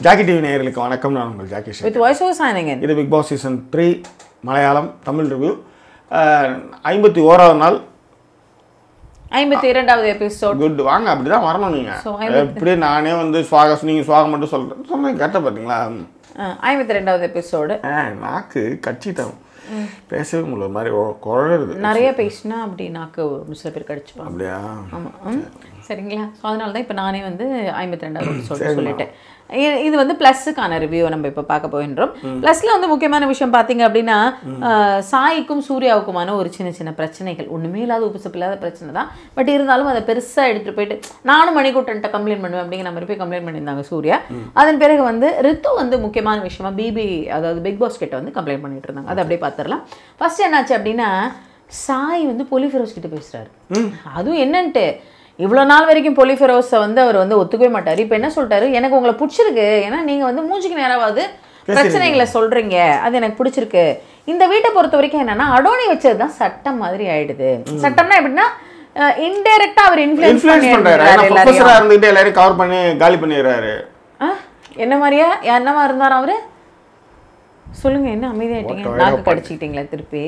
Jackie TV நேயர்களுக்கு வணக்கம் நான் உங்கள் jockey Sheikh with voiceover signing in. இது Bigg Boss season three Malayalam Tamil review ஐம்பத்தி ஓராவது நாள் ஐம்பத்தி இரண்டாவது எபிசோட் குட் வாங்க அப்படி தான் வரணும் நீங்கள் So, எப்படி நானே வந்து சுவாகம் நீங்கள் சுவாகம் மட்டும் சொல்கிறேன் சொன்னேன் கரெக்டாக பார்த்தீங்களா ஐம்பத்தி ரெண்டாவது எபிசோடு ஆ நாக்கு கட்சிட்டோம் பேசவே முடியல ஒரு மாதிரி ஒ- குழறுது நிறைய பேசினா அப்படி நாக்கு ஒரு சில பேர் கடிச்சுப்பாங்க அப்படியா ஆமாம் ம் சரிங்களா ஸோ அதனால தான் இப்போ நானே வந்து ஐம்பத்தி ரெண்டாவது எபிசோடு சொல்லிட்டேன் இ- இது வந்து ப்ளஸ்ஸுக்கான ரிவ்யூ நம்ம இப்போ பார்க்க போகின்றோம் ப்ளஸில் வந்து முக்கியமான விஷயம் பார்த்தீங்க அப்படின்னா அஹ், சாய்க்கும் சூர்யாவுக்குமான ஒரு சின்ன சின்ன பிரச்சனைகள் ஒன்றுமே இல்லாத உப்புசப்பு இல்லாத பிரச்சனை தான் பட் இருந்தாலும் அதை பெருசாக எடுத்துகிட்டு போயிட்டு நானும் மணிக்கூட்டன்ட்ட கம்ப்ளைண்ட் பண்ணுவேன் அப்படிங்கிற மாதிரி போய் கம்ப்ளைண்ட் பண்ணியிருந்தாங்க சூர்யா அதன் பிறகு வந்து ரித்து வந்து முக்கியமான விஷயமா பிபி அதாவது பிக் பாஸ் கிட்ட வந்து கம்ப்ளைண்ட் பண்ணிட்டு இருந்தாங்க அதை அப்படியே பார்த்துடலாம் ஃபர்ஸ்ட் என்னாச்சு அப்படின்னா சாய் வந்து பொலி ஃபெரோஸ் கிட்ட பேசுறாரு அதுவும் என்னன்ட்டு இவ்வளோ நாள் வரைக்கும் பொலி ஃபெரோஸை வந்து அவர் வந்து ஒத்துக்கவே மாட்டார் இப்போ என்ன சொல்லிட்டாரு எனக்கு உங்களை பிடிச்சிருக்கு ஏன்னா நீங்கள் வந்து மூஞ்சிக்கு நேராவது பிரச்சனைகளை சொல்றீங்க அது எனக்கு பிடிச்சிருக்கு இந்த வீட்டை பொறுத்த வரைக்கும் என்னன்னா அடோனி வச்சது தான் சட்டம் மாதிரி ஆயிடுது சட்டம்னா எப்படின்னா இன்டைரக்டா அவர் இன்ஃப்ளூயன்ஸ் இன்ஃப்ளூயன்ஸ் பண்ணுறாரு ஏன்னா ப்ரொஃபஸராக இருந்துகிட்டு எல்லாரையும் கவர் பண்ணி காலி பண்ணிடுறாரு என்ன மாதிரியா என்னவா இருந்தார் அவரு சொல்லுங்க என்ன அமைதியாயிட்டீங்க ஒட்ட நாக்கு கடிச்சிக்கிட்டீங்களா திருப்பி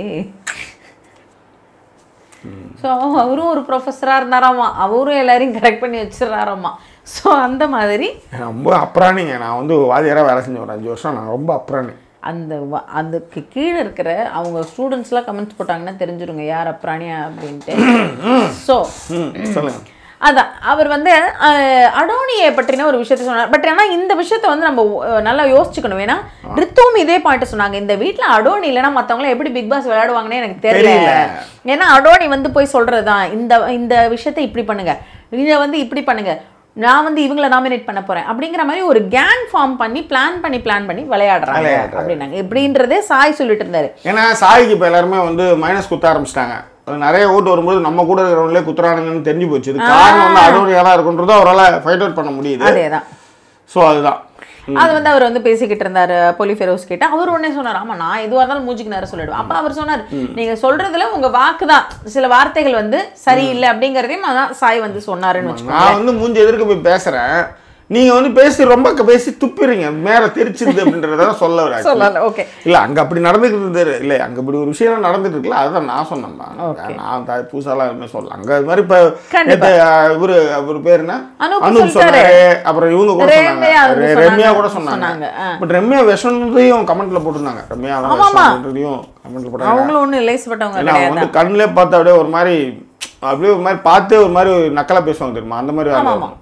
ஸோ அவரும் ஒரு ப்ரொஃபஸராக இருந்தாராமா அவரும் எல்லாரையும் கரெக்ட் பண்ணி வச்சிடறாராமா ஸோ அந்த மாதிரி ரொம்ப அப்புறாணிங்க நான் வந்து வாதியாராக வேலை செஞ்ச ஒரு அஞ்சு வருஷம் நான் ரொம்ப அப்புறாணி அந்த வ- அதுக்கு கீழே இருக்கிற அவங்க ஸ்டூடெண்ட்ஸ்லாம் கமெண்ட்ஸ் போட்டாங்கன்னா தெரிஞ்சிருங்க யார் அப்ராணியா அப்படின்ட்டு ஸோ ம் சொல்லுங்கள் அதான் அவர் வந்து அஹ், அடோனியை பற்றின ஒரு விஷயத்த சொன்னார் பட் ஆனால் இந்த விஷயத்த வந்து நம்ம அஹ், நல்லா யோசிச்சுக்கணும் ஏன்னா ரித்துவும் இதே பாயிண்ட் சொன்னாங்க இந்த வீட்டில் அடோனி இல்லைன்னா மற்றவங்களாம் எப்படி பிக் பாஸ் விளையாடுவாங்கன்னு எனக்கு தெரியல தெரியல. ஏன்னா அடோனி வந்து போய் சொல்கிறது தான் இந்த இந்த விஷயத்தை இப்படி பண்ணுங்க இதை வந்து இப்படி பண்ணுங்க நான் வந்து இவங்கள நாமினேட் பண்ண போறேன் அப்படிங்கிற மாதிரி ஒரு கேங் ஃபார்ம் பண்ணி பிளான் பண்ணி பிளான் பண்ணி விளையாடுறாங்க விளையாடுறாங்க. அப்படின்னாங்க இப்படின்றதே சாய் சொல்லிட்டு இருந்தாரு ஏன்னா சாய்க்கு இப்போ எல்லாருமே வந்து மைனஸ் குத்த ஆரம்பிச்சிட்டாங்க நிறைய ஓட்டு வரும்போது நம்ம கூட இருக்கிறவங்களே குத்துறானுங்கன்னு தெரிஞ்சு போச்சு இது காரணம் வந்து அடோனியாக தான் இருக்குன்றதை அவரால் ஃபைட் அவுட் பண்ண முடியுது அதேதான் ஸோ அதுதான் அது வந்து அவர் வந்து பேசிக்கிட்டு இருந்தாரு பொலி ஃபெரோஸ் கிட்ட அவர் உடனே சொன்னார் ஆமா நான் எதுவாக இருந்தாலும் மூஞ்சிக்கு நேரம் சொல்லிடுவேன் அப்ப அவர் சொன்னார் நீங்க சொல்றதுல உங்க வாக்கு தான் சில வார்த்தைகள் வந்து சரியில்லை அப்படிங்கறதையும் அதான் சாய் வந்து சொன்னாருன்னு வச்சுக்கோங்க நான் வந்து மூஞ்சி எதிர்க்க போய் பேசுகிறேன் நீங்கள் வந்து பேசி ரொம்ப க- பேசி துப்பிடுறீங்க மேலே தெரிச்சிருது அப்படின்றத சொல்ல வர சொல்லல ஓகே இல்லை அங்கே அப்படி நடந்துக்கிட்டு இல்லை அங்கே இப்படி ஒரு விஷயம் நடந்துட்டு இருக்குல்ல அதுதான் நான் சொன்னேன்மா நான் த- புதுசாலாம் எதுவுமே சொல்லல அங்கே இது மாதிரி இப்போ கண்டிப்பா. இவரு அவர் பேர் என்ன அனூப் அனூப் சொல்லிட்டாரு. சொன்னாரு அப்புறம் இவங்க கூட ரேமியா சொன்னாங்க வந்து ரெ- சொன்னாங்க. ரெம்யா கூட சொன்னாங்க சொன்னாங்க, ஆ. பட் ரெம்யா விஷன்றதையும் கமெண்ட்ல போட்டிருந்தாங்க ரெம்யா தான் விஷன்றதையும் கமெண்ட்ல போட்டாங்க அவங்களும் ஒண்ணும் லேசப்பட்டவங்க ஏன்னா அவங்க கிடையாது வந்து கண்ணிலே பார்த்து அப்படியே ஒரு மாதிரி அப்படியே ஒரு மாதிரி பார்த்தே ஒரு மாதிரி நக்கலா பேசுவாங்க தெரியுமா அந்த மாதிரி ஆளு. ஆமா.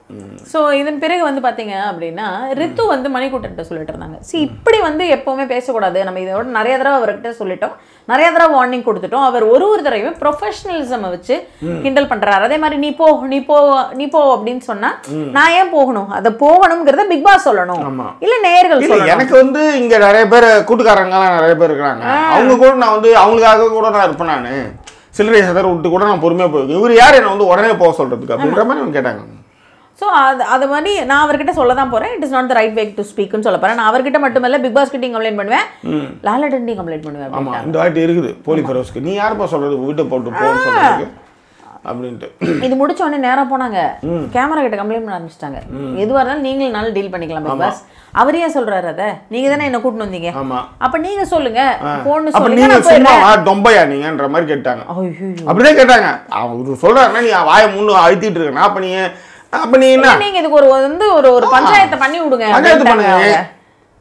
ஸோ இதன் பிறகு வந்து பார்த்தீங்க அப்படின்னா ரித்து வந்து மணிக்கூட்டன்ட்ட சொல்லிட்டு இருந்தாங்க சி இப்படி வந்து எப்பவுமே பேசக்கூடாது நம்ம இதோட நிறைய தடவை அவர்கிட்ட சொல்லிட்டோம் நிறைய தடவை வார்னிங் கொடுத்துட்டோம் அவர் ஒரு ஒரு தடவையும் ப்ரொஃபஷனலிசம் வச்சு கிண்டல் பண்றாரு அதே மாதிரி நீ போ நீ போ நீ போ அப்படின்னு சொன்னா நான் ஏன் போகணும் அதை போகணுங்கிறத பிக் பாஸ் சொல்லணும் ஆமா. இல்ல நேயர்கள் இல்ல சொல்லணும் எனக்கு வந்து இங்க நிறைய பேர் கூட்டுக்காரங்கலாம் நிறைய பேர் இருக்கிறாங்க அவங்க கூட நான் வந்து அவங்களுக்காக கூட நான் இருப்பேன் நான் சில்லறை சதர் விட்டு கூட நான் பொறுமையா போயிருக்கேன் இவர் யார் என்ன வந்து உடனே போக சொல்றதுக்கு அப்படின்ற மாதிரி அவங்க கேட்டாங்க ஸோ அது அது மாதிரி நான் அவர்கிட்ட சொல்ல தான் போகிறேன் it is not the right way to ஸ்பீக்னு சொல்ல போகிறேன் நான் அவர்கிட்ட மட்டுமல்ல பிக் பாஸ் கிட்டையும் கம்ப்ளைண்ட் பண்ணுவேன் லாலடன்டையும் கம்ப்ளைண்ட் பண்ணுவேன் ஆமா இந்த வாட்டி இருக்குது போலி ஃபெரோஸ்க்கு நீ யாருப்பா சொல்றது வீட்டை போட்டு போன்னு சொல்றதுக்கு அப்படின்ட்டு இது முடிச்ச உடனே நேரா போனாங்க கேமரா கிட்ட கம்ப்ளைண்ட் பண்ண ஆரம்பிச்சிட்டாங்க எதுவாக இருந்தாலும் நீங்களும் டீல் பண்ணிக்கலாம் பிக் பாஸ் அவர் ஏன் சொல்றாரு அதை நீங்க தானே என்ன கூட்டிட்டு வந்தீங்க ஆமா அப்ப நீங்க சொல்லுங்க போன்னு அப்ப சொல்லுங்க நீங்க நான் சும்மா போயிடுறேன் டொம்பையா நீங்கன்ற மாதிரி கேட்டாங்க ஐயோ அப்படிதான் கேட்டாங்க அவரு சொல்றாருன்னா நீ வாயை முன்னு அழுத்திட்டு இருக்கா அப்ப நீ அப்ப நீ என்ன நீங்க இதுக்கு ஒரு வந்து ஒரு ஒரு பஞ்சாயத்தை பண்ணி விடுங்க பஞ்சாயத்து அப்படின்ட்டாங்க பண்ணுங்க அவங்க.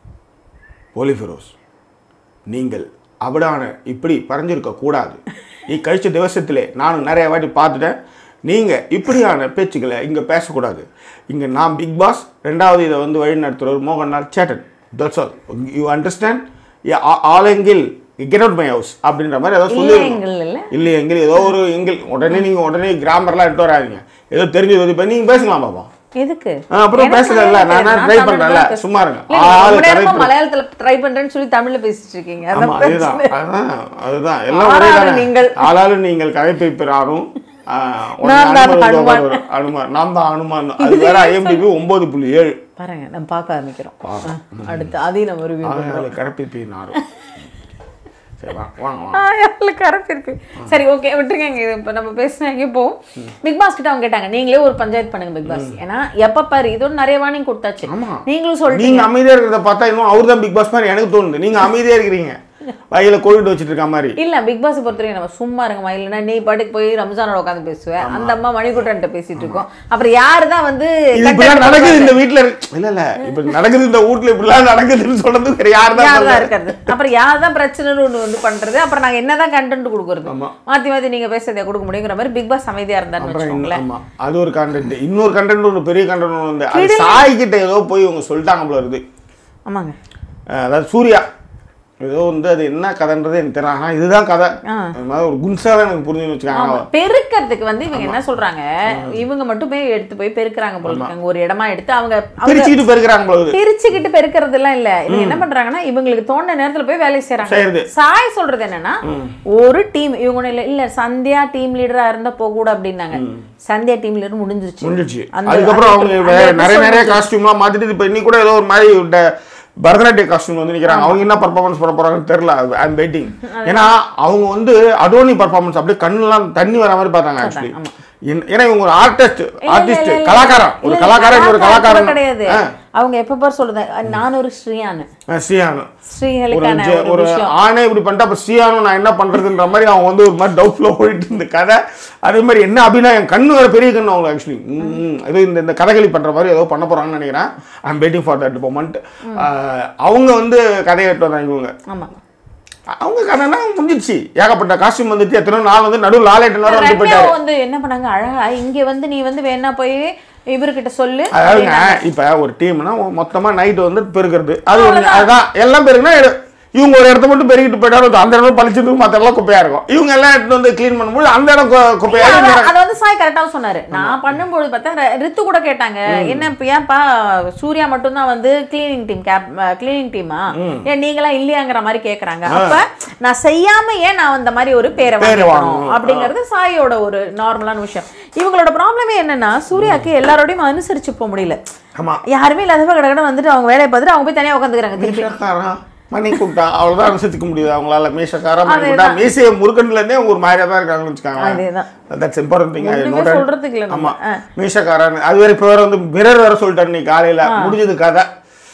போலி ஃபெரோஸ் நீங்கள் அவடான இப்படி பறஞ்சிருக்க கூடாது நீ கழிச்ச திவசத்திலே நானும் நிறைய வாட்டி பார்த்துட்டேன் நீங்கள் இப்படியான பேச்சுக்களை இங்கே பேசக்கூடாது இங்கே நான் பிக் பாஸ் ரெண்டாவது இதை வந்து வழி நடத்துகிறவர் Mohanlal chettan that's all you understand ஆலெங்கில் கெட் அவுட் மை ஹவுஸ் அப்படின்ற மாதிரி ஏதோ சொல்லி இல்லைங்கள் இல்ல இல்லை எங்கில் ஏதோ ஒரு எங்கில் உடனே நீங்கள் உடனே கிராமர்லாம் எடுத்து வராதீங்க ஏதோ தெரிஞ்சது இப்போ நீங்கள் பேசலாம் பாப்பா எதுக்கு ஆ, அப்புறம் எனக்கு பேசுறேன்ல, மலையாளம் நான் தெரியாது. try தமிழ் பண்றேன்ல, தான் பேசுறேன். சும்மா இருங்க. இல்ல, ஆளு ரொம்ப நேரமா கரெக்ட் மலையாளத்துல ட்ரை பண்றேன்னு சொல்லி தமிழ்ல பேசிட்டு இருக்கீங்க ஆமா அதான் அதுதான் பிரச்சனை. அதுதான் அதுதான் எல்லாம் ஒரே ஆளாளு தானே. நீங்கள். ஆளாளு நீங்கள் கதைப்பை பெறாரும் ஆ, உடனே நான் தான் அனுமன் ஹனுமான். உதவார் ஒரு அனுமான் நான் தான் அனுமான் அது வேற ஐஎம்டிபி ஒன்பது புள்ளி ஏழு பாருங்க நம்ம பார்க்க ஆரம்பிக்கிறோம் ஆ, அடுத்து அதையும் நம்ம ரிவ்யூ அதனால கடைப்பிப்பை நாரும் சரி வாங்க வாங்க வாங்க அதில் கரப்பு இருக்கு சரி ஓகே விட்டுருங்க இங்க இது இப்போ நம்ம பேசினாங்க இப்போ பிக் பாஸ் கிட்ட அவங்க கேட்டாங்க நீங்களே ஒரு பஞ்சாயத்து பண்ணுங்க பிக் பாஸ் ஏன்னா எப்ப பாரு இதோட நிறைய வார்னிங் கொடுத்தாச்சு ஆமா. நீங்களும் சொல்லிட்டீங்க நீங்க அமைதியா இருக்கிறத பார்த்தா இன்னும் அவர் தான் பிக் பாஸ் மாதிரி எனக்கு தோணுது நீங்க அமைதியா இருக்கிறீங்க வயல கோவிட் வச்சுட்டு இருக்க மாதிரி இல்ல பிக் பாஸ் பொறுத்தவரைக்கும் நம்ம சும்மா இருங்கம்மா இல்லைன்னா நீ பாட்டுக்கு போய் ரம்ஜானோட உட்காந்து பேசுவேன் அந்த அம்மா மணிக்கூட்டன்ட்ட பேசிட்டு இருக்கோம் அப்புறம் யாரு தான் வந்து இது இப்படிலாம் நடக்குது இந்த வீட்ல இருக்கு இல்ல இல்ல இப்ப நடக்குது இந்த வீட்ல இப்படிலாம் நடக்குதுன்னு சொல்றது வேற யார் தான் யார் தான் சொல்றது? இருக்கிறது அப்புறம் யார் தான் பிரச்சனைன்னு ஒண்ணு வந்து பண்றது அப்புறம் நாங்க என்னதான் கண்டென்ட் கொடுக்கறது ஆமா. மாத்தி மாத்தி நீங்க பேசுறதை கொடுக்க முடியுங்கிற மாதிரி பிக் பாஸ் அமைதியா இருந்தாருன்னு அப்புறம் வச்சுக்கோங்களேன் இன்னும் ஆமா அது ஒரு கண்டென்ட் இன்னொரு கண்டென்ட் ஒரு பெரிய கண்டென்ட் வந்து அது சாய் கிட்ட ஏதோ போய் இவங்க சொல்லிட்டாங்க போல இருக்குது ஆமாங்க அஹ் அதாவது சூர்யா ஏதோ வந்து அது என்ன கதைன்றது எனக்கு தெரியல ஆனா இதுதான் கதை ஆ. அது மாதிரி ஒரு குன்சா தான் எனக்கு புரிஞ்சுன்னு வச்சுக்காங்க ஆமா. பெருக்கறதுக்கு வந்து இவங்க என்ன சொல்றாங்க இவங்க மட்டும் போய் எடுத்து போய் பெருக்குறாங்க போல இருக்காங்க ஒரு இடமா எடுத்து அவங்க அவங்க பிரிச்சுக்கிட்டு பெருக்கிறாங்க போல இருக்குது. பிரிச்சுக்கிட்டு பெருக்கிறது எல்லாம் இல்ல இவங்க என்ன பண்றாங்கன்னா இவங்களுக்கு தோண்ட நேரத்துல போய் வேலை செய்யறாங்க செய்யறது. சாய் சொல்றது என்னன்னா ஒரு டீம் இவங்க ஒண்ணும் இல்ல இல்ல சந்தியா டீம் லீடரா இருந்தா போக கூட அப்படின்னாங்க சந்தியா டீம் லீடர் முடிஞ்சிருச்சு முடிஞ்சிச்சு அந்த- அதுக்கப்புறம் அவங்க அந்த வேற episode நிறைய நிறைய முடிஞ்சிருச்சு. காஸ்டியூம்லாம் மாத்திட்டு இப்போ இன்னி கூட ஏதோ ஒரு மாதிரி ட- பரதநாட்டிய காஸ்டியூம் வந்து நிற்கிறாங்க அவங்க என்ன பர்ஃபார்மன்ஸ் பண்ண போறாங்கன்னு தெரியல ஐ எம் வெயிட்டிங் ஏன்னா அவங்க வந்து அடோனி பர்ஃபார்மன்ஸ் அப்படியே கண்ணுலாம் தண்ணி வர மாதிரி பார்த்தாங்க ஆக்சுவலி ஏன்னா இவங்க ஒரு ஆர்டிஸ்ட் இல்ல, இல்ல, ஆர்டிஸ்ட் இல்ல, இல்ல. கலாக்காரன் இல்ல, ஒரு இல்ல, கலாக்காரன் ஒரு கலாக்காரன் கூட கலாக்காரன் கிடையாது ஆ, அவங்க எப்ப பார் சொல்லுது நான் ஒரு ஸ்ரீயானு ஆ, ஸ்ரீயானு ஒரு ஸ்ரீகளுக்கான ஜெ- ஒரு ஒரு விஷயம் ஆணை இப்படி பண்ணிட்டு அப்ப ஸ்ரீயானு நான் என்ன பண்றதுன்ற மாதிரி அவங்க வந்து ஒரு மாதிரி டவுட்ல போயிட்டு இருந்த கதை அதே மாதிரி என்ன அப்படின்னா என் கண்ணு வேற பெரிய கண்ணு அவங்க ஆக்சுவலி ஏதோ இந்த இந்த கதகளி பண்ற மாதிரி ஏதோ பண்ண போறாங்கன்னு நினைக்கிறேன் I am waiting for that moment அவங்க வந்து கதையை எடுத்து வந்தாங்க இவங்க ஆமா அவங்க கதைனா முடிஞ்சிடுச்சு ஏகப்பட்ட காஸ்டியூம் வந்துட்டு எத்தனை நாள் வந்து நடுவில் லாலேட்டன் வர வந்து ரம்யா போயிட்டாரு வந்து என்ன பண்ணாங்க அழகா இங்க வந்து நீ வந்து வேணா போய் இவர்கிட்ட சொல்லு அதாவதுங்க இப்ப ஒரு டீம்னா மொத்தமா நைட் வந்து பெருக்கிறது அது ஒண்ணு அதுதான் எல்லாம் பெருக்குனா எடு- இவங்க ஒரு இடத்த மட்டும் பெருக்கிட்டு போயிட்டாலும் அந்த இடம் பழிச்சிட்டு மற்ற எல்லாம் குப்பையா இருக்கும் இவங்க எல்லாம் எடுத்து வந்து க்ளீன் பண்ணும்போது அந்த இடம் கு- குப்பையா அத- இருக்கும். அத வந்து சாய் கரெக்டா சொன்னாரு நான் பண்ணும்போது பார்த்தா ர- ரித்து கூட கேட்டாங்க என்ன இப்ப ஏன்பா சூர்யா மட்டும் தான் வந்து கிளீனிங் டீம் கேப் கிளீனிங் டீமா ஏன் நீங்களா இல்லையாங்கிற மாதிரி கேக்குறாங்க அப்ப நான் செய்யாம ஏன் நான் அந்த மாதிரி ஒரு பேரை பேரை வாங்கணும் வாங்கணும். அப்படிங்கிறது சாயோட ஒரு நார்மலான விஷயம் இவங்களோட ப்ராப்ளமே என்னன்னா சூர்யாக்கு எல்லாரோடையும் அனுசரிச்சு போக முடியல ஆமா யாருமே இல்லாதப்ப கடை கடை வந்துட்டு அவங்க வேலையை பார்த்துட்டு அவங்க போய் தனியா உட்காந்துக்கிறாங்க திருப்பி மீசக்காரன் மணி கூட்டா அவ்வளவுதான் அனுசரிச்சுக்க முடியுது அவங்களால மீசக்காரன் மணி கூட்டா மீசைய முருகன்ல இருந்தே அவங்க ஒரு மாதிரியா தான் இருக்காங்கன்னு வச்சுக்காங்க அதேதான். தட்ஸ் இம்பார்ட்டன்ட் திங் ஒண்ணுமே சொல்றதுக்கு இல்ல நம்ம. ஆமா மீசக்காரன் அது வேற இப்போ வேற வந்து மிரர் வேற சொல்லிட்டாரு நீ காலையில முடிஞ்சது கதை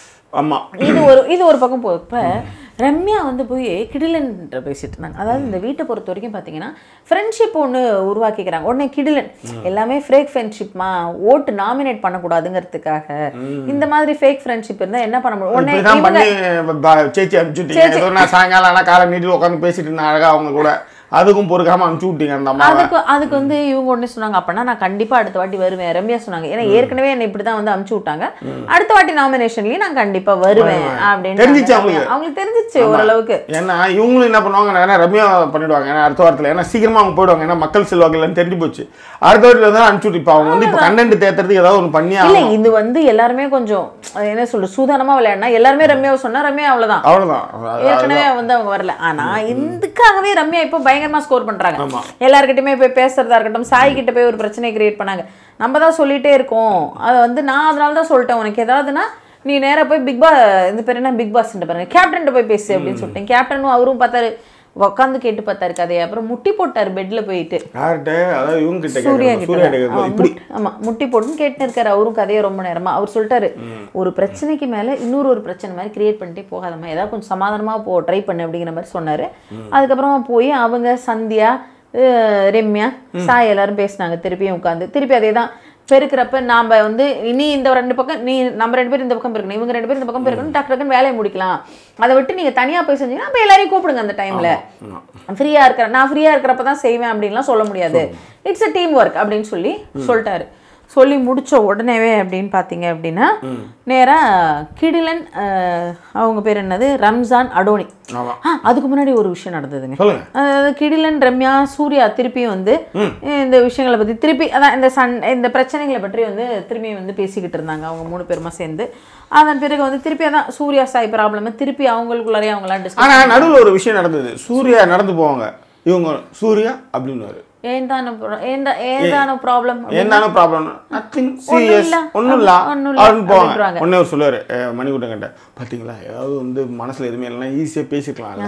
ஆமா இது ஒரு இது ஒரு பக்கம் போகுது இப்போ ரம்யா வந்து போய் கிடிலன் பேசிட்டு இருந்தாங்க அதாவது இந்த வீட்டை பொறுத்த வரைக்கும் பார்த்தீங்கன்னா ஃப்ரெண்ட்ஷிப் ஒன்று உருவாக்கிக்கிறாங்க உடனே கிடிலன் எல்லாமே ஃபேக் ஃப்ரெண்ட்ஷிப்மா ஓட்டு நாமினேட் பண்ணக்கூடாதுங்கிறதுக்காக இந்த மாதிரி ஃபேக் ஃப்ரெண்ட்ஷிப் இருந்தால் என்ன பண்ண முடியும் உடனே இப்படிதான் இவங்க பண்ணி ப- சேச்சி அனுப்பிச்சுட்டீங்க ஏதோ நான் சாயங்காலம் ஆனா காலை நீட்டி உட்காந்து பேசிட்டு இருந்தேன் அழகா அவங்க கூட அதுக்கும் பொறுக்காம அனுப்பிச்சு விட்டீங்க அந்த அம்மாவை அதுக்கு அதுக்கு வந்து இவங்க ஒண்ணு சொன்னாங்க அப்பனா நான் கண்டிப்பா அடுத்த வாட்டி வருவேன் ரம்யா சொன்னாங்க ஏன்னா ஏற்கனவே என்னை இப்படி தான் வந்து அமுச்சு விட்டாங்க அடுத்த வாட்டி நாமினேஷன்லயும் நான் கண்டிப்பா வருவேன் அப்படின்னு தெரிஞ்சிச்சு சொன்னாங்க. அவங்களுக்கு. அவங்களுக்கு தெரிஞ்சிச்சு ஓரளவுக்கு ஏன்னா இவங்களும் என்ன பண்ணுவாங்க ஏன்னா ரம்யா பண்ணிடுவாங்க ஏன்னா அடுத்த வாரத்தில் ஏன்னா சீக்கிரமா அவங்க போயிடுவாங்க ஏன்னா மக்கள் செல்வாக்கு இல்லைன்னு தெரிஞ்சு போச்சு அடுத்த வாரத்தில் தான் அனுப்பிச்சு விட்டு இப்போ அவங்க வந்து இப்போ கண்டென்ட் தேத்துறதுக்கு ஏதாவது ஒன்று பண்ணி இல்ல ஆகணும் இது வந்து எல்லாருமே கொஞ்சம் அது என்ன சொல்ற சூதானமா விளையாடினா எல்லாருமே ரம்யாவை சொன்னா ரம்யா அவ்வளவுதான் அவ்வளோதான் ஏற்கனவே வந்து அவங்க வரல ஆனா இதுக்காகவே ரம்யா இப்போ பயங்கரமா ஸ்கோர் பண்றாங்க ஆமா. எல்லார்கிட்டயுமே போய் பேசுறதா இருக்கட்டும் சாய் கிட்ட போய் ஒரு பிரச்சனை கிரியேட் பண்ணாங்க நம்ம தான் சொல்லிட்டே இருக்கோம் அதை வந்து நான் அதனால தான் சொல்லிட்டேன் உனக்கு ஏதாவதுன்னா நீ நேரா போய் பிக் பாஸ் இந்த பேர் என்ன பிக் பாஸ் பாருங்க கேப்டன் போய் பேசு அப்படின்னு சொல்லிட்டேன் கேப்டனும் அவரும் பார்த்தாரு உட்காந்து கேட்டு பார்த்தாரு கதையை அப்புறம் முட்டி போட்டாரு பெட்ல போயிட்டு யார்கிட்ட அதாவது இவங்க கிட்ட சூர்யா கேட்கணும் கிட்ட சூர்யா தான். கிட்ட ஆமா, கேட்கணும் இப்படி முட்டி- ஆமா முட்டி போட்டுன்னு கேட்டுன்னு இருக்காரு அவரும் கதையை ரொம்ப நேரமா அவர் சொல்லிட்டாரு ஒரு பிரச்சனைக்கு மேல இன்னொரு ஒரு பிரச்சனை மாதிரி கிரியேட் பண்ணிட்டே போகாதம்மா ஏதாவது கொஞ்சம் சமாதானமா போ ட்ரை பண்ணு அப்படிங்கிற மாதிரி சொன்னாரு அதுக்கப்புறமா போய் அவங்க சந்தியா அஹ், ரம்யா சாய் எல்லாரும் பேசினாங்க திருப்பியும் உட்காந்து திருப்பி அதே தான் பெருக்கிறப்ப நாம வந்து நீ இந்த ரெண்டு பக்கம் நீ நம்ம ரெண்டு பேரும் இந்த பக்கம் பெருக்கணும் இவங்க ரெண்டு பேரும் இந்த பக்கம் பெருக்கணும் டக்கு டக்குன்னு வேலையை முடிக்கலாம் அதை விட்டு நீங்க தனியா போய் செஞ்சீங்கன்னா அப்ப எல்லாரையும் கூப்பிடுங்க அந்த டைம்ல ஃப்ரீயா இருக்கிற நான் ஃப்ரீயா இருக்கிறப்ப தான் செய்வேன் அப்படின்லாம் சொல்ல முடியாது இட்ஸ் a டீம் ஒர்க் அப்படின்னு சொல்லி சொல்லிட்டாரு சொல்லி முடிச்ச உடனேவே அப்படின்னு பார்த்தீங்க அப்படின்னா நேரா கிடிலன் அஹ், அவங்க பேர் என்னது ரம்ஜான் அடோனி ஆமா ஆ, அதுக்கு முன்னாடி ஒரு விஷயம் நடந்ததுங்க சொல்லுங்க அதாவது கிடிலன் ரம்யா சூர்யா திருப்பியும் வந்து இந்த விஷயங்களை பத்தி திருப்பி அதான் இந்த சன் இந்த பிரச்சனைகளை பற்றி வந்து திரும்பி வந்து பேசிக்கிட்டு இருந்தாங்க அவங்க மூணு பேருமா சேர்ந்து அதன் பிறகு வந்து திருப்பி அதான் சூர்யா சாய் ப்ராப்ளம் திருப்பி அவங்களுக்குள்ளாரே அவங்களாம் டிஸ்கஸ் ஆனா நடுவுல ஒரு விஷயம் நடந்தது சூர்யா நடந்து போவாங்க இவங்க சூர்யா அப்படின்னு ஏந்தான pro- ஏந்தா ஏதான ப்ராப்ளம் என்னன்னு ப்ராப்ளம் நத்திங் சீரியஸ் இல்ல. ஒன்றும் இல்ல ஒண்ணும் இல்ல அப்படின்னு போவாங்க அப்படின்றாங்க. உடனே அவர் சொல்லுவார் மணிக்கூட்டம் கிட்ட பார்த்தீங்களா ஏதாவது வந்து மனசுல எதுவுமே இல்லைன்னா ஈஸியாக பேசிக்கலாம்ல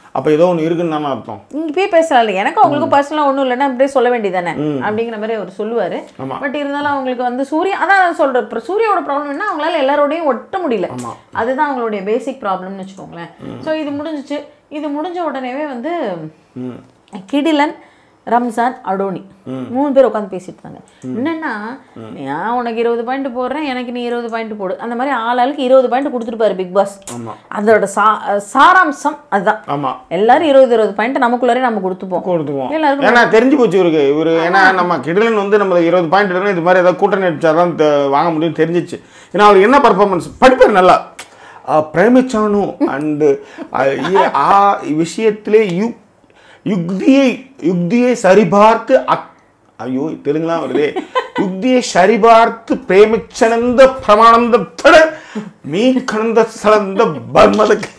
அப்போ ஏதோ ஒன்று இருக்குன்னு தானே அர்த்தம் இங்க போய் பேசலாம் இல்லை எனக்கு அவங்களுக்கு பர்சனலாக ஒன்றும் இல்லைன்னா அப்படியே சொல்ல வேண்டியதானே அப்படிங்கிற மாதிரி அவர் சொல்லுவார் ஆமா. பட் இருந்தாலும் அவங்களுக்கு வந்து சூர்யா அதான் சொல்கிறேன் இப்போ சூர்யாவோட ப்ராப்ளம் என்ன அவங்களால எல்லாரோடையும் ஒட்ட முடியல ஆமா. அதுதான் அவங்களுடைய பேசிக் ப்ராப்ளம்னு வச்சுக்கோங்களேன் ஸோ இது முடிஞ்சிச்சு இது முடிஞ்ச உடனேவே வந்து ம் கிடிலன் ரம்ஜான் அடோனி மூணு பேர் உட்காந்து பேசிட்டு இருந்தாங்க என்னன்னா நான் உனக்கு இருபது பாயிண்ட் போடுறேன் எனக்கு நீ இருபது பாயிண்ட் போடு அந்த மாதிரி ஆளாளுக்கு இருபது பாயிண்ட் கொடுத்துருப்பாரு பிக் பாஸ் ஆமா. அதோட சா சாராம்சம் அதுதான் ஆமாம் எல்லாரும் இருபது இருபது பாயிண்ட் நமக்குள்ளாரே நம்ம கொடுத்துப்போம் கொடுத்துக்குவோம் எல்லாருக்கும் ஏன்னா தெரிஞ்சு போச்சு இவருக்கு இவர் ஏன்னா நம்ம கிடிலன் வந்து நம்ம இருபது பாயிண்ட் எடுக்கணும் இது மாதிரி ஏதாவது கூட்டணி அடிச்சா தான் த- வாங்க முடியும் தெரிஞ்சிச்சு ஏன்னா அவர் என்ன பர்ஃபார்மன்ஸ் படிப்பார் நல்லா பிரேமிச்சானு அண்டு ஆ விஷயத்திலே யு யுக்தியை யுக்தியை சரிபார்த்து அக் ஐயோ தெலுங்குலாம் வருதே யுக்தியை சரிபார்த்து பிரேமிச்சனந்த பிரமானந்தத்தட மீ கணந்த சலந்த பர்மதக்கு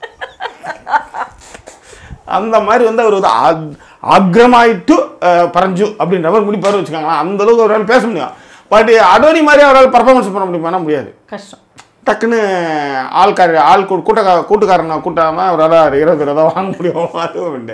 அந்த மாதிரி வந்து அவர் வந்து ஆக்- ஆக்ரமாயிட்டு அஹ், பறஞ்சு அப்படின்ற மாதிரி முடிப்பாரு வச்சுக்கோங்களேன் அந்த அளவுக்கு அவரால் பேச முடியும் பட் அடோனி மாதிரி அவரால் பர்ஃபார்மன்ஸ் பண்ண முடியுமா பண்ண முடியாது கஷ்டம் டக்குன்னு ஆள்கார ஆள் கூ- கூட்டக்கா கூட்டுக்காரனை கூட்டாம அவரால் இருபது இருபதா வாங்க முடியும் அதுவும் உண்டு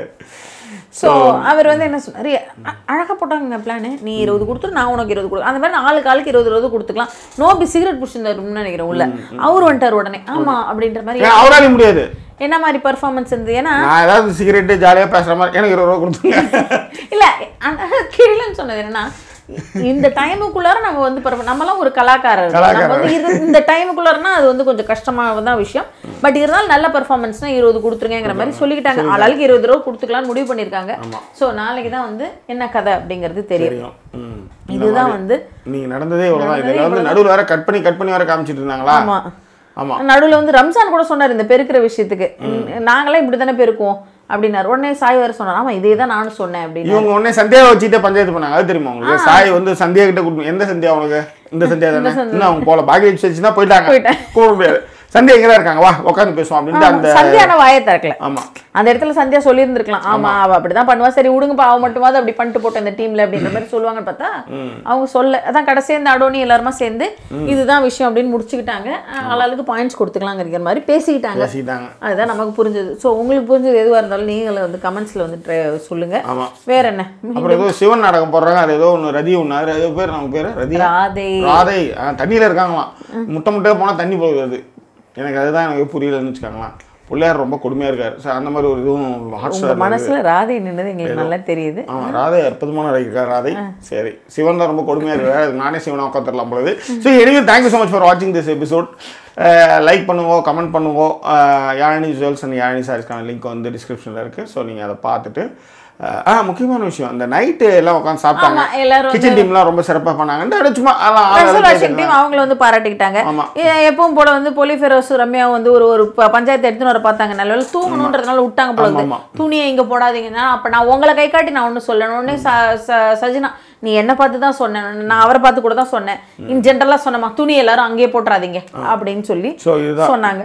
ஸோ அவர் வந்து என்ன சொன்னார் அழகாக போட்டாங்க பிளானு நீ இருபது கொடுத்துரு நான் உனக்கு இருபது கொடு அந்த மாதிரி ஆளுக்கு ஆளுக்கு இருபது இருபது கொடுத்துக்கலாம் நோபி சிகரெட் பிடிச்சிருந்தாருன்னு நினைக்கிறேன் உள்ள அவர் வந்துட்டார் உடனே ஆமா அப்படின்ற மாதிரி ஏன் அவராலையும் முடியாது என்ன மாதிரி பர்ஃபார்மன்ஸ் இருந்தது ஏன்னா நான் ஏதாவது சிகரெட்டு ஜாலியாக பேசுகிற மாதிரி எனக்கு இருபது ரூபா கொடுத்துங்க இல்ல அந்த கிரிலன் சொன்னது என்னன்னா இந்த டைமுக்குள்ளார நம்ம வந்து perform- நம்மலாம் ஒரு கலாக்காரர் நம்ம வந்து இது- இந்த டைமுக்குள்ளாரனா அது வந்து கொஞ்சம் கஷ்டமா தான் விஷயம் பட் இருந்தாலும் நல்ல பெர்ஃபார்மன்ஸ்னா இருபது கொடுத்துருங்கிற மாதிரி சொல்லிக்கிட்டாங்க ஆளாளுக்கு இருபது ரூபா கொடுத்துக்கலாம்னு முடிவு பண்ணியிருக்காங்க ஸோ நாளைக்கு தான் வந்து என்ன கதை அப்படிங்கிறது தெரியும் தெரியும் ம். இதுதான் வந்து நீங்க நடந்ததே இவ்வளவுதான் இதில் வந்து நடுவில் வேற கட் பண்ணி கட் பண்ணி வேற காமிச்சிட்டு இருந்தாங்களா ஆமா ஆமா நடுவுல வந்து ரம்ஜான் கூட சொன்னார் இந்த பெருக்கிற விஷயத்துக்கு நாங்களே இப்படி தானே பெருக்குவோம் அப்படின்னாரு உடனே சாய் வேற சொன்னார் ஆமா இதே தான் நானும் சொன்னேன் அப்படின்னு இவங்க உடனே சந்தியாவை வச்சுட்டு பஞ்சாயத்து பண்ணாங்க அது தெரியுமா உங்களுக்கு சாய் வந்து சந்தியா கிட்ட கூட்டு எந்த சந்தியா உனக்கு இந்த சந்தியா தானே இன்னும் அவங்க போல பாக்கி வச்சுன்னா போயிட்டாங்க போயிட்டேன். கூப்பிட முடியாது சந்தியா எங்க இருக்காங்க வா உட்காந்து பேசுவோம் அப்படின்ட்டு அந்த சந்தியான வாயை திறக்கல ஆமா அந்த இடத்துல சந்தியா சொல்லியிருந்திருக்கலாம் ஆமா அவ அப்படிதான் பண்ணுவா சரி விடுங்கப்பா அவ மட்டுமாவது அப்படி பண்ணிட்டு போட்டோம் இந்த டீம்ல அப்படின்ற மாதிரி சொல்லுவாங்கன்னு பார்த்தா அவங்க சொல்ல அதான் கடைசியா இந்த அடோனி எல்லாருமா சேர்ந்து இதுதான் விஷயம் அப்படின்னு முடிச்சுக்கிட்டாங்க ஆளாளுக்கு பாயிண்ட்ஸ் கொடுத்துக்கலாங்கிற மாதிரி பேசிக்கிட்டாங்க பேசிட்டாங்க அதுதான் நமக்கு புரிஞ்சது ஸோ உங்களுக்கு புரிஞ்சது எதுவாக இருந்தாலும் நீங்கள வந்து கமெண்ட்ஸ்ல வந்து try- சொல்லுங்க ஆமா வேற என்ன அப்புறம் ஏதோ சிவன் நாடகம் போடுறாங்க அது ஏதோ ஒன்று ரதி ஒன்று அது ஏதோ பேர் நம்ம பேர் ரதி ராதே ராதை ஆ, தண்ணியில இருக்காங்களாம் முட்டை முட்டையாக போனா தண்ணி போகுது அது எனக்கு அதுதான் எனக்கு புரியலன்னு வச்சுக்கோங்களேன் பிள்ளையார் ரொம்ப கொடுமையா இருக்காரு ஸோ அந்த மாதிரி ஒரு இதுவும் ஹாட் உங்க ஸ்டார் மனசுல ராதே நின்னது எங்களுக்கு நல்லா தெரியுது ஆமா ராதை அற்புதமான இருக்கார் ராதை சரி சிவன் தான் ரொம்ப கொடுமையா இருக்காரு அதுக்கு நானே சிவனை உட்காந்துடலாம் பொழுது so anyway thank you so much for வாட்சிங் திஸ் எபிசோட் லைக் பண்ணுவோம் கமெண்ட் பண்ணுவோம் யாழினி ஜுவல்ஸ் அண்ட் யாழினி சாரீஸ்க்கான லிங்க் வந்து டிஸ்கிரிப்ஷனில் இருக்குது ஸோ நீங்கள் அதை பார்த்துட்டு அஹ், ஆ முக்கியமான விஷயம் இந்த நைட்டு எல்லாம் உட்காந்து சாப்பிட்டாங்க ஆமா, எல்லாரும் கிச்சன் டீம்லாம் ரொம்ப சிறப்பாக பண்ணாங்க அப்படியே சும்மா அதெல்லாம் ஆள் ரசல் ஆளுக்கு வாஷிங் டீம் அவங்கள வந்து பாராட்டிக்கிட்டாங்க ஆமா. எ- எப்பவும் போல வந்து பொலிஃபெரோஸ் ரம்யா வந்து ஒரு ஒரு ப- பஞ்சாயத்து எடுத்துன்னு வர பார்த்தாங்க நல்ல வேளை தூங்கணுன்றதுனால விட்டாங்க போல ஆமா, இருக்கு. துணியை இங்க போடாதீங்கன்னா அப்ப நான் உங்களை கை காட்டி நான் ஒண்ணு சொல்லணும் உடனே ச- ச- சஜினா நீ என்ன பார்த்து தான் சொன்னேன் நான் அவரை பார்த்து கூட தான் சொன்னேன் இன் ஜென்ரலா சொன்னமா துணி எல்லாரும் அங்கேயே போட்டுறாதீங்க அப்படின்னு சொல்லி ஸோ இதுதான் சொன்னாங்க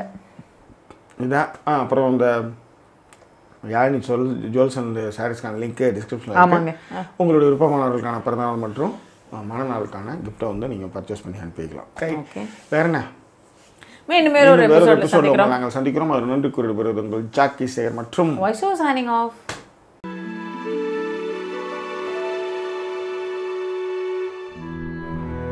இதான் ஆ அப்புறம் இந்த யாழினி சொல் ஜுவல்ஸ் அண்ட் சாரீஸ்க்கான லிங்க் டிஸ்கிரிப்ஷனில் ஆமாங்க. உங்களுடைய விருப்பமானவர்களுக்கான பிறந்தநாள் மற்றும் அஹ், மணநாளுக்கான கிஃப்ட்டை வந்து நீங்கள் பர்ச்சேஸ் பண்ணி அனுப்பிக்கலாம் ஓகே வேற என்ன மீண்டும் வேற ஒரு இன்னும் வேற ஒரு எபிசோட்ல எபிசோட சந்திக்கிறோம் நாங்கள் சந்திக்கிறோம் அது நன்றி கூறிடுவது உங்கள் ஜாக்கி சேகர் மற்றும் வாய்ஸ் சைனிங் ஆஃப்